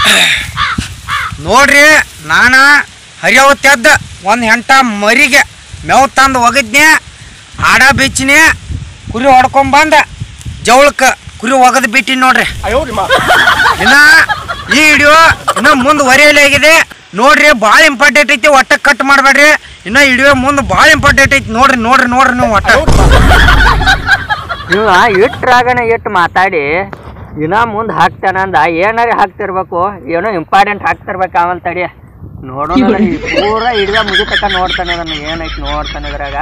ನೋಡ್ರಿ ನಾನು ಹರಿಯವತ್ತೆದ್ದ ಒಂದು ಹೆಂಟ ಮರಿಗೆ ಮೇವು ತಂದು ಒಗದ್ನೆ ಆಡ ಬೆಚ್ಚಿನಿ ಕುರಿ ಹೊಡ್ಕೊಂಬಂದ ಜವಳಕ್ಕೆ ಕುರಿ ಒಗದ್ ಬಿಟ್ಟಿನಿ ನೋಡ್ರಿ ಇನ್ನ ಈ ವಿಡಿಯೋ ಇನ್ನ ಮುಂದುವರಿಯಲಾಗಿದೆ ನೋಡ್ರಿ ಭಾಳ ಇಂಪಾರ್ಟೆಂಟ್ ಐತಿ ಒಟ್ಟ ಕಟ್ ಮಾಡಬೇಡ್ರಿ ಇನ್ನ ವಿಡಿಯೋ ಮುಂದೆ ಭಾಳ ಇಂಪಾರ್ಟೆಂಟ್ ಐತಿ ನೋಡ್ರಿ ನೋಡ್ರಿ ನೋಡ್ರಿ ನೀವು ಒಟ್ಟ ಇವ ಇಟ್ರಾಗನ ಇಟ್ಟು ಮಾತಾಡಿ ಇನ್ನ ಮುಂದೆ ಹಾಕ್ತಾನಂದ ಏನಾರ ಹಾಕ್ತಿರ್ಬೇಕು ಏನೋ ಇಂಪಾರ್ಟೆಂಟ್ ಹಾಕ್ತಿರ್ಬೇಕು ಅವನ್ ತಡಿ ನೋಡೋಣ ಈ ಪೂರ ಹಿಡಿದ ಮುಗಿತಕ್ಕ ನೋಡ್ತಾನೆ ಅದನ್ನ ಏನೈತಿ ನೋಡ್ತಾನೆ ಇದ್ರಾಗ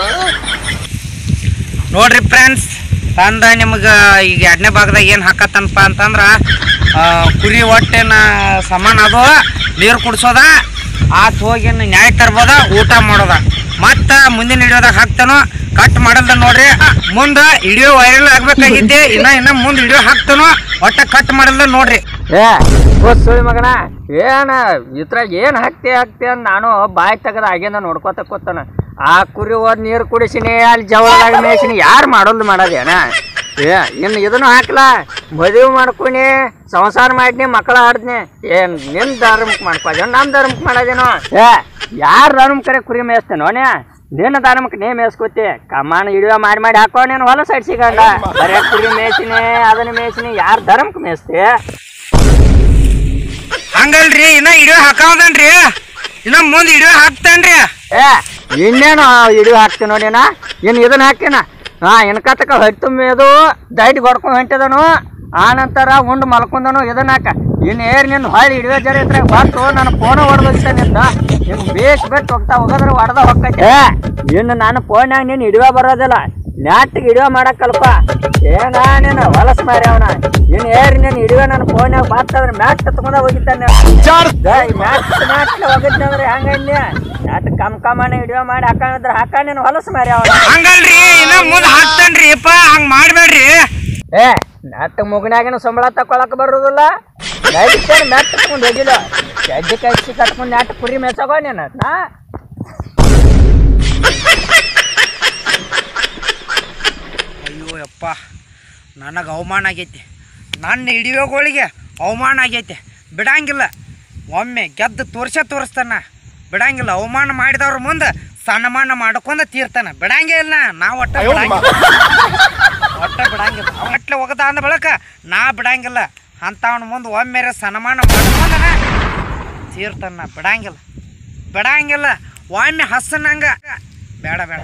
ನೋಡ್ರಿ ಫ್ರೆಂಡ್ಸ್ ತಂದ ನಿಮ್ಗೆ ಈಗ ಎರಡನೇ ಭಾಗದಾಗ ಏನು ಹಾಕತ್ತನಪ್ಪ ಅಂತಂದ್ರ ಆ, ಕುರಿ ಹೊಟ್ಟೆನ ಸಮಾನ ಅದು ನೀರು ಕುಡ್ಸೋದ ಆತ್ ಹೋಗಿ ಇನ್ನು ನ್ಯಾಯ ತರ್ಬೋದ ಊಟ ಮಾಡೋದ ಮತ್ತ ಮುಂದಿನ ಹಿಡಿಯೋದಾಗ ಹಾಕ್ತಾನೋ ಕಟ್ ಮಾಡಲ್ದ ನೋಡ್ರಿ ಮುಂದ ವಿಡಿಯೋ ವೈರಲ್ ಆಗ್ಬೇಕಾಗಿದ್ದೆ ಇನ್ನ ಇನ್ನ ಮುಂದ್ ವಿಡಿಯೋ ಹಾಕ್ತಾನೋ ಒಟ್ಟ ಕಟ್ ಮಾಡಲ್ದ ನೋಡ್ರಿ ಏ ಸುಳಿ ಮಗನ ಏನ ಇದ್ರಾಗ ಏನ್ ಹಾಕ್ತಿ ಹಾಕ್ತಿ ಅಂತ ನಾನು ಬಾಯಿ ತೆಗದ ಆಗಿಂದ ನೋಡ್ಕೋತ ಕೂತಾನ ಆ ಕುರಿ ಹೋದ್ ನೀರು ಕುಡಿಸಿನಿ ಅಲ್ಲಿ ಜವಳದಾಗ ಮೇಯ್ಸಿನಿ ಯಾರು ಮಾಡೋದು ಮಾಡೋದೇನ ಏ ಇನ್ನು ಇದನ್ನು ಹಾಕ್ಲ ಮದುವೆ ಮಾಡ್ಕೊನಿ ಸಂಸಾರ ಮಾಡಿನಿ ಮಕ್ಕಳ ಆಡ್ನಿ ಏನ್ ನಿನ್ ಧರ್ಮಕ್ಕೆ ಮಾಡ್ಕೋದೇನು ನಮ್ಮ ಧರ್ಮಕ್ಕೆ ಮಾಡೋದೇನೋ ಏ ಯಾರ ಧರ್ಮಕ್ಕೆ ಕರೆ ಕುರಿ ಮೇಯಿಸ್ತೇನೋ ನೇ ನಿನ್ನ ಧರ್ಮಕ್ಕೆ ನೀ ಮೇಯಿಸ್ಕೋತಿ ಕಮಾನ ಹಿಡಿಯೋ ಮಾಡಿ ಮಾಡಿ ಹಾಕೋ ನೀನು ಹೊಲ ಸೈಡ್ ಸಿಗಂಡ ಬರೇ ಕುರಿ ಮೇಯ್ಸಿನಿ ಅದನ್ನ ಮೇಯ್ಸಿನಿ ಯಾರ ಧರ್ಮಕ್ಕೆ ಮೇಯಿಸ್ತಿ ಹಂಗಲ್ರಿ ಇನ್ನ ವಿಡಿಯೋ ಹಾಕಾವದನ್ರಿ ಇನ್ನ ಮುಂದ್ ವಿಡಿಯೋ ಹಾಕ್ತಾನ್ರಿ ಏ ಇನ್ನೇನು ಹಿಡಿಯೋ ಹಾಕ್ತೀನಿ ನೋಡಿನ ಇನ್ನು ಇದನ್ನ ಹಾಕ್ತೀನ ಹಾ ಇನ್ಕ ತಕ ಹೊಟ್ಟೆ ತುಂಬಿದು ದೈಟ್ ಹೊಡ್ಕೊಂಡು ಹೊಂಟಿದನು ಆ ನಂತರ ಉಂಡು ಮಲ್ಕೊಂಡನು ಇದನ್ನ ಹಾಕ ಇನ್ನು ಏರ್ ನಿನ್ನ ಹೊಳ್ಳಿ ಹಿಡಿಯೋ ಜರ ಇದ್ರೆ ಬಂತು ನನ್ನ ಫೋನ್ ಹೊಡೆದಿದ್ದಾನಿಂದ ನಿನ್ ಬೇಸ್ ಬಿಟ್ಟು ಹೋಗ್ತಾ ಹೋಗೋದ್ರೆ ಹೊಡೆದ ಹೋಗ್ತೈತೆ ಏ ಇನ್ನು ನಾನು ಫೋನ್ಯಾಗ ನೀನು ಹಿಡಿಯೋ ಬರೋದಿಲ್ಲ ನ್ಯಾಟಿಗೆ ಹಿಡಿಯೋ ಮಾಡಕ್ ಕಲ್ಪ ಏನ ನೀನು ಹೊಲಸ್ ಮಾರಿ ಅವನ ಇನ್ನು ಏರ್ ನೀನು ಹಿಡಿಯೋ ನನ್ನ ಫೋನ್ಯಾಗ ಬಾತ್ತಂದ್ರೆ ಮ್ಯಾಟ್ ತಗೊಂಡ ಹೋಗಿದ್ದಾನೆ ಮ್ಯಾಟ್ ಮ್ಯಾಟ್ ಹೋಗಿದ್ದಂದ್ರೆ ಹಂಗನ್ಯ ಮ್ಯಾಟ್ ಕಮ್ ಕಮ್ಮನ ಹಿಡಿಯೋ ಮಾಡಿ ಹಾಕೊಂಡಿದ್ರೆ ಹಾಕ ನೀನು ಹೊಲಸ್ ಮಾರಿ ಅವನ ಹಂಗಲ್ರಿ ಇನ್ನ ಮುಂದ್ ಹಾಕ್ತಾನ್ರಿ ಅಪ್ಪ ಹಂಗ್ ಮಾಡ್ಬೇಡ್ರಿ ಏ ಮ್ಯಾಟ್ ಮುಗನ್ಯಾಗಿನ ಸಂಬಳ ತಕೊಳಕ್ ಬರುದಿಲ್ಲ ಲೈಟ್ ಮ್ಯಾಟ್ ತಗೊಂಡು ಹೋಗಿಲ್ಲ ಎಡ್ಡಿ ಕೈಸಿ ಕಟ್ಕೊಂಡು ನ್ಯಾಟ್ ಕುರಿ ಮೇಸಗೋ ನೀನು ನಾ ಅಯ್ಯೋ ಯಪ್ಪ ನನಗೆ ಅವಮಾನ ಆಗೈತಿ ನನ್ನ ಹಿಡಿಯೋಗಳಿಗೆ ಅವಮಾನ ಆಗೈತಿ ಬಿಡಂಗಿಲ್ಲ ಒಮ್ಮೆ ಗೆದ್ದು ತೋರ್ಸೇ ತೋರಿಸ್ತಾನ ಬಿಡಂಗಿಲ್ಲ ಅವಮಾನ ಮಾಡಿದವ್ರ ಮುಂದೆ ಸನ್ಮಾನ ಮಾಡ್ಕೊಂಡ ತೀರ್ತಾನ ಬಿಡಂಗೇ ಇಲ್ಲ ನಾ ಒಟ್ಟ ಬಿಡಂಗಿಲ್ಲ ಒಟ್ಟ ಬಿಡಂಗಿಲ್ಲ ಒಟ್ಲೆ ಒಗದ ಅಂದ ಬಳಕ ನಾ ಬಿಡಂಗಿಲ್ಲ ಅಂಥವನ ಮುಂದೆ ಒಮ್ಮೆರೆ ಸನ್ಮಾನ ಮಾಡ್ಕೊಂಡನ ತೀರ್ತಾನ ಬಿಡಂಗಿಲ್ಲ ಬಿಡಂಗಿಲ್ಲ ಒಮ್ಮೆ ಹಸನಂಗ ಬೇಡ ಬೇಡ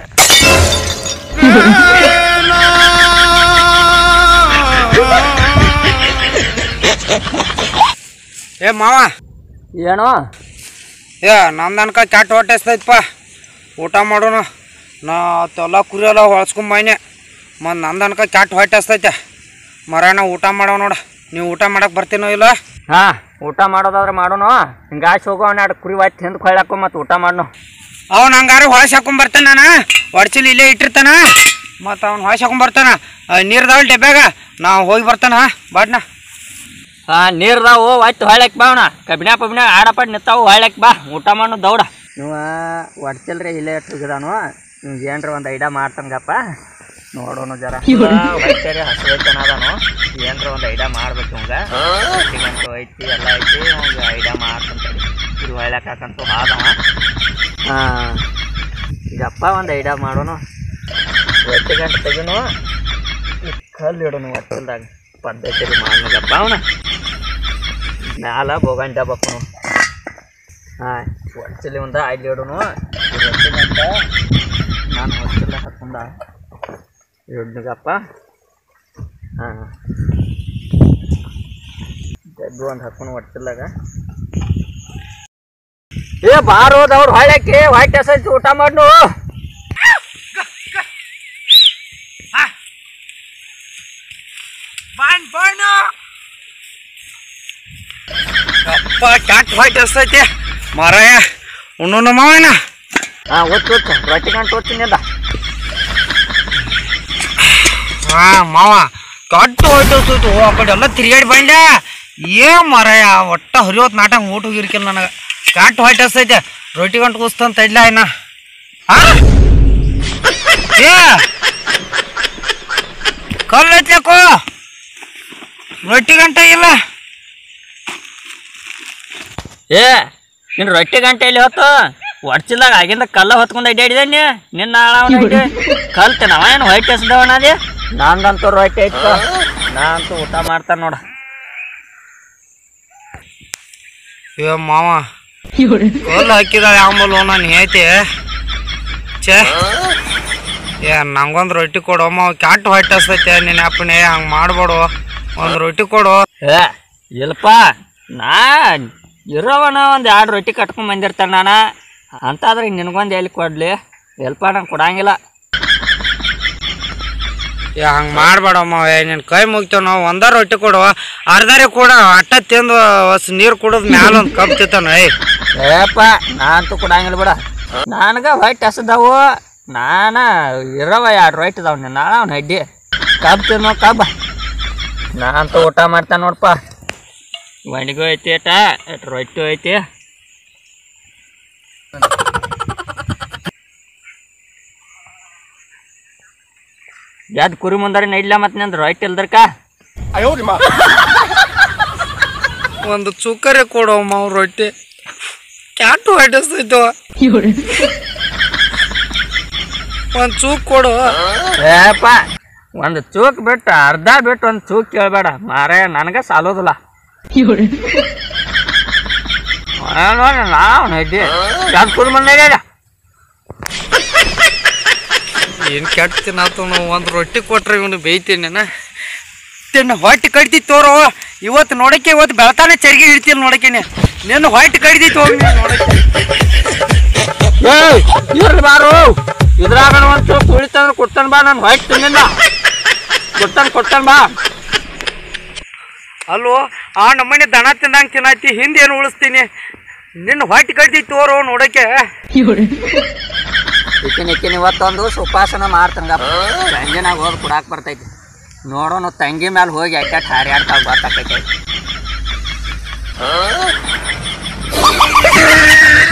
ಏ ಮಾವ ಏನೋ ಏ ನಂದನ್ಕ ಕೆಟ್ಟ ಹೊಟ್ಟೆ ಹಸ್ತೈತಪ್ಪ ಊಟ ಮಾಡೋಣ ನಾ ತೊಲ ಕುರಿ ಎಲ್ಲ ಹೊಳ್ಸ್ಕೊಂಬೈನೆ ಮತ್ತು ನಂದನ್ಕ ಕೆಟ್ಟ ಹೊಟ್ಟೆ ಹಸ್ತೈತೆ ಮರಾಣ ಊಟ ಮಾಡೋ ನೋಡ ನೀವು ಊಟ ಮಾಡಕ್ಕೆ ಬರ್ತೀನೋ ಇಲ್ಲ ಹಾ ಊಟ ಮಾಡೋದಾದ್ರೆ ಮಾಡೋಣ ಹಿಂಗಾಶ್ ಹೋಗೋ ಎರಡು ಕುರಿ ವಾಯ್ತು ಹಿಂದೆ ಹೊಳ್ಳಾಕೋ ಮತ್ತೆ ಊಟ ಮಾಡೋಣ ಅವ್ನು ಹಂಗಾರೆ ಹೊಳಸ್ ಹಾಕೊಂಬರ್ತಾನ ನಾನು ಒಡ್ಚಿಲ್ ಇಲ್ಲೇ ಇಟ್ಟಿರ್ತಾನ ಮತ್ತು ಅವ್ನು ಹೊಳಸ್ ಹಾಕೊಂಬರ್ತಾನ ನೀರ್ದಾವಲ್ ಡಬ್ಯಾಗ ನಾವು ಹೋಗಿ ಬರ್ತಾನ ಬಾಡ್ನ ಹಾ ನೀರ್ದಾವು ಒಟ್ಟು ಹೊಳ್ಳಕ್ ಬಾ ಅವನ ಕಬ್ಬಿನ ಪಬ್ಬಿನ ಆಡಪಾಡ್ ನಿಂತಾವು ಹೊಳ್ಳಕ್ ಬಾ ಊಟ ಮಾಡು ದೌಡ ನೀವು ಒಡ್ತಿಲ್ರಿ ಇಲ್ಲೇ ಇಟ್ಟು ಹೋಗಿದಾನು ನಿಮ್ಗೆ ಏನ್ರ ಒಂದು ಐಡಿಯಾ ಮಾಡ್ತಂಗಪ್ಪ ನೋಡೋಣ ಜರ ಹೊಟ್ಟೆರೆ ಹಸಿವೆ ಚೆನ್ನಾದನು ಏನ್ರ ಒಂದು ಐಡಿಯಾ ಮಾಡ್ಬೇಕು ಇವಂಗ ಹೊಟ್ಟಿಗಂತೂ ಐತಿ ಎಲ್ಲ ಐತಿ ಇವಂಗ ಐಡಿಯಾ ಮಾಡ್ತಂತ ಇದು ಹೊಳ್ಳಕ್ ಹಾಕಂತೂ ಹಾದವ ಹಾಂ ಈಗಪ್ಪ ಒಂದು ಐಡಿಯಾ ಮಾಡೋಣ ಹೊಟ್ಟಿಗಂಟು ತೆಗಿನು ಈ ಕಲ್ಲು ಇಡೋನು ಹೊಟ್ಟಲ್ದಾಗ ಪದ್ಧತಿ ಮಾಡ್ನಗಪ್ಪ ಅವನ ಮ್ಯಾಲ ಬೋಗಂಡ ಬಕ್ಕನು ಹಾಂ ಹೊಟ್ಟಲಿ ಒಂದ ಅಲ್ಲಿ ಇಡೋನು ಹೊಟ್ಟಿಗಂಟ ನಾನು ಹೊಟ್ಟಿಲ್ಲ ಹಾಕೊಂಡ ಇಡ್ನಗಪ್ಪ ಹಾಂ ಜಗ್ಗು ಒಂದು ಹಾಕೊಂಡು ಹೊಟ್ಟಿಲ್ಲಾಗ ಏ ಬಾರೋದ್ ಅವ್ರು ಹೊಳ್ಳಕ್ಕೆ ಹೊಟ್ಟೆ ಹಸೈತಿ ಊಟ ಮಾಡ್ನು ಬಾಣ್ ಬಾಣು ಅಪ್ಪ ಕೆಟ್ಟ ಹೊಟ್ಟೆ ಹಸ್ತೈತಿ ಮರಾಯ ಉಣ್ಣು ಮಾವನ ಹಾಂ ಒತ್ತು ಒತ್ತು ರೊಟ್ಟಿ ಗಂಟು ಒತ್ತಿನಿಂದ ಹಾ ಮಾವ ಕೆಟ್ಟ ಹೊಟ್ಟೆ ಹಸ್ತೈತಿ ಓ ಆ ಕಡೆ ಎಲ್ಲ ತಿರುಗಾಡಿ ಬಂಡೆ ಏನ್ ಮರಾಯ ಒಟ್ಟ ಹರಿಯೋತ್ ನಾಟಕ ಊಟ ಹೋಗಿರ್ಕಿಲ್ಲ ನನಗೆ ಕೆಟ್ಟ ಹೊಟ್ಟೆ ಹಸ್ತೈತೆ ರೊಟ್ಟಿ ಗಂಟು ಕೂಸ್ತಂತ ಇಡ್ಲ ಇನ್ನ ಹಾ ಏ ಕಲ್ಲು ಐತ್ಲಕ್ಕೋ ರೊಟ್ಟಿ ಗಂಟೆ ಇಲ್ಲ ಏ ನಿನ್ ರೊಟ್ಟಿ ಗಂಟೆ ಇಲ್ಲಿ ಹೊತ್ತು ಒಡ್ಚಿಲ್ದಾಗ ಆಗಿಂದ ಕಲ್ಲ ಹೊತ್ಕೊಂಡ್ ಅಡ್ಡಾಡಿದೆ ನೀ ನಿನ್ನ ಆಳವನ ಕಲ್ತೆ ನಾವ ಏನು ಹೊಯ್ಟ್ ಎಸ್ದವನದಿ ನಂದಂತೂ ರೊಟ್ಟಿ ಐತ ನಾ ಅಂತೂ ಊಟ ಮಾಡ್ತಾನ ನೋಡ ಏ ಮಾವ ಕಲ್ಲು ಹಾಕಿದಾಳೆ ಆಂಬಲು ನಾನು ಹೇಳ್ತಿ ಛೇ ಏ ನಂಗೊಂದು ರೊಟ್ಟಿ ಕೊಡು ಮಾವ ಕ್ಯಾಟ್ ಹೊಟ್ಟೆ ಹಸ್ತೈತೆ ನಿನ್ನ ಅಪ್ಪನೇ ಹಂಗೆ ಮಾಡ್ಬೇಡು ಒಂದು ರೊಟ್ಟಿ ಕೊಡು ಏ ಇಲ್ಲಪ್ಪ ನಾ ಇರೋವನ ಒಂದು ಎರಡು ರೊಟ್ಟಿ ಕಟ್ಕೊಂಡ್ ಬಂದಿರ್ತಾನೆ ನಾನು ಅಂತಾದ್ರೆ ನಿನಗೊಂದು ಎಲ್ಲಿ ಕೊಡ್ಲಿ ಎಲ್ಪ ನಂಗೆ ಕೊಡಂಗಿಲ್ಲ ಏ ಹಂಗೆ ಮಾಡ್ಬೇಡ ಮಾವ ನಿನ್ನ ಕೈ ಮುಗ್ತೇವೆ ನಾವು ಒಂದ ರೊಟ್ಟಿ ಕೊಡು ಅರ್ಧಾರಿ ಕೂಡ ಅಟ್ಟ ತಿಂದು ಹೊಸ ನೀರು ಕುಡಿದ್ ಮ್ಯಾಲ ಒಂದು ಕಪ್ ತಿಂತಾನ ಏಯ್ ಏಪ್ಪ ನಾ ಅಂತೂ ಕೊಡಂಗಿಲ್ಲ ಬಿಡ ನನಗ ಹೊಟ್ಟೆ ಹಸದವು ನಾನ ಇರವ ಎರಡು ರೊಟ್ಟಿ ಇದಾವ ನಾಳೆ ಅವ್ನ ಅಡ್ಡಿ ಕಬ್ ತಿನ್ನೋ ಕಬ್ಬ ನಾ ಅಂತೂ ಊಟ ಮಾಡ್ತಾನೆ ನೋಡಪ್ಪ ಮಣಿಗೂ ಐತಿ ಏಟ ಎಟ್ ರೊಟ್ಟಿ ಐತಿ ಯಾವ್ದು ಕುರಿ ಮುಂದಾರ ನೈಡ್ಲ ಮತ್ತೆ ನಂದು ರೊಟ್ಟಿ ಇಲ್ದರ್ಕ ಒಂದು ಚುಕ್ಕರೆ ಕೊಡು ಮಾವ ರೊಟ್ಟಿ ಕ್ಯಾಟು ಹೊಟ್ಟೆ ಹಸ್ತೈತೋ ಒಂದು ಚೂಕ್ ಕೊಡು ಏಪ್ಪ ಒಂದು ಚೂಕ್ ಬಿಟ್ಟು ಅರ್ಧ ಬಿಟ್ಟು ಒಂದು ಚೂಕ್ ಕೇಳಬೇಡ ಮಾರೇ ನನಗೆ ಸಾಲೋದಿಲ್ಲ ನೋಡಿ ನಾವು ನಡ್ಡಿ ಯಾವ್ದು ಕುರಿ ಮುಂದೆ ಏನು ಕೆಟ್ಟ ತಿನ್ನಾತು ನಾವು ಒಂದು ರೊಟ್ಟಿ ಕೊಟ್ರೆ ಇವನು ಬೇಯ್ತೀನಿ ನಾನು ತಿನ್ನ ಹೊಟ್ಟೆ ಕಡ್ತಿ ತೋರೋ ಇವತ್ತು ನೋಡಕ್ಕೆ ಇವತ್ತು ಬೆಳತಾನೆ ಚರಿಗೆ ಹಿಡ್ತೀನಿ ನೋಡಕ್ಕೇನೆ ನಿನ್ನ ಹೊಟ್ಟೆ ಕಡ್ದಿತ್ತು ಹೋಗಿ ನೀನು ನೋಡಕ್ಕೆ ಏಯ್ ಇರ್ಲಿ ಬಾರು ಇದ್ರಾಗ ಒಂದು ಚೂಕ್ ಉಳಿತಂದ್ರೆ ಕೊಡ್ತಾನೆ ಬಾ ನಾನು ಹೊಯ್ಟ್ ತಿನ್ನಿಲ್ಲ ಕೊಡ್ತಾನೆ ಕೊಡ್ತಾನೆ ಬಾ ಅಲ್ಲೋ ಆ ನಮ್ಮನೆ ದನ ತಿಂದಂಗೆ ತಿನ್ನತಿ ಹಿಂದೆ ಏನು ಉಳಿಸ್ತೀನಿ ನಿನ್ನ ಹೊಟ್ಟೆ ಕಡ್ದಿ ತೋರೋ ನೋಡಕ್ಕೆ ಇಕ್ಕಿನ ಇಕ್ಕಿನ ಇವತ್ತೊಂದು ಸುಪಾಸನ ಮಾಡ್ತಂಗಪ್ಪ ಸಂಜೆನಾಗ ಹೋಗಿ ಕುಡಾಕ್ ಬರ್ತೈತಿ ನೋಡೋಣ ತಂಗಿ ಮೇಲೆ ಹೋಗಿ ಯಾಕೆ ಹಾರ್ಯಾಡ್ತಾವ ಗೊತ್ತಾಕೈತಿ